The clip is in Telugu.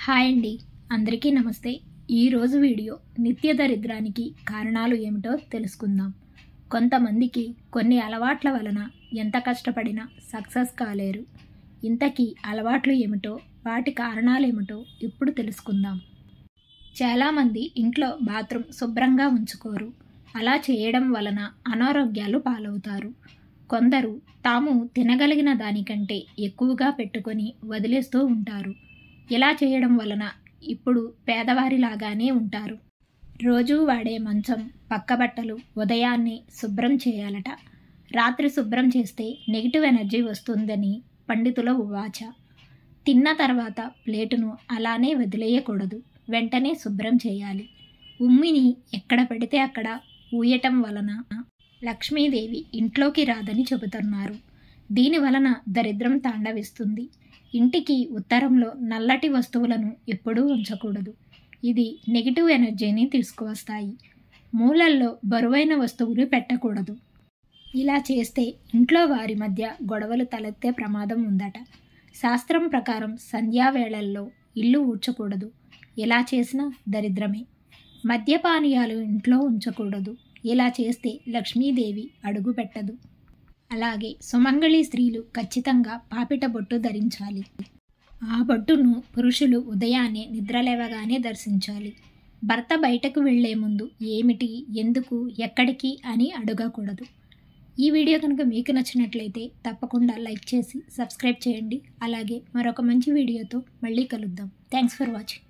హాయ్ అండి అందరికీ నమస్తే ఈరోజు వీడియో నిత్య దరిద్రానికి కారణాలు ఏమిటో తెలుసుకుందాం కొంతమందికి కొన్ని అలవాట్ల వలన ఎంత కష్టపడినా సక్సెస్ కాలేరు ఇంతకీ అలవాట్లు ఏమిటో వాటి కారణాలు ఏమిటో ఇప్పుడు తెలుసుకుందాం చాలామంది ఇంట్లో బాత్రూమ్ శుభ్రంగా ఉంచుకోరు అలా చేయడం వలన అనారోగ్యాలు పాలవుతారు కొందరు తాము తినగలిగిన దానికంటే ఎక్కువగా పెట్టుకొని వదిలేస్తూ ఉంటారు ఇలా చేయడం వలన ఇప్పుడు పేదవారిలాగానే ఉంటారు రోజూ వాడే మంచం పక్కబట్టలు ఉదయాన్నే శుభ్రం చేయాలట రాత్రి శుభ్రం చేస్తే నెగిటివ్ ఎనర్జీ వస్తుందని పండితుల ఉవాచ తిన్న తర్వాత ప్లేటును అలానే వదిలేయకూడదు వెంటనే శుభ్రం చేయాలి ఉమ్మిని ఎక్కడ పెడితే అక్కడ ఊయటం వలన లక్ష్మీదేవి ఇంట్లోకి రాదని చెబుతున్నారు దీని వలన దరిద్రం తాండవిస్తుంది ఇంటికి ఉత్తరంలో నల్లటి వస్తువులను ఎప్పుడూ ఉంచకూడదు ఇది నెగిటివ్ ఎనర్జీని తీసుకువస్తాయి మూలల్లో బరువైన వస్తువులు పెట్టకూడదు ఇలా చేస్తే ఇంట్లో వారి మధ్య గొడవలు తలెత్తే ప్రమాదం ఉందట శాస్త్రం ప్రకారం సంధ్యావేళల్లో ఇల్లు ఊడ్చకూడదు ఎలా చేసినా దరిద్రమే మద్యపానీయాలు ఇంట్లో ఉంచకూడదు ఇలా చేస్తే లక్ష్మీదేవి అడుగు పెట్టదు అలాగే సుమంగళి స్త్రీలు ఖచ్చితంగా పాపిట బొట్టు ధరించాలి ఆ బొట్టును పురుషులు ఉదయాన్నే నిద్రలేవగానే దర్శించాలి భర్త బయటకు వెళ్లే ముందు ఏమిటి ఎందుకు ఎక్కడికి అని అడగకూడదు ఈ వీడియో కనుక మీకు నచ్చినట్లయితే తప్పకుండా లైక్ చేసి సబ్స్క్రైబ్ చేయండి అలాగే మరొక మంచి వీడియోతో మళ్ళీ కలుద్దాం థ్యాంక్స్ ఫర్ వాచింగ్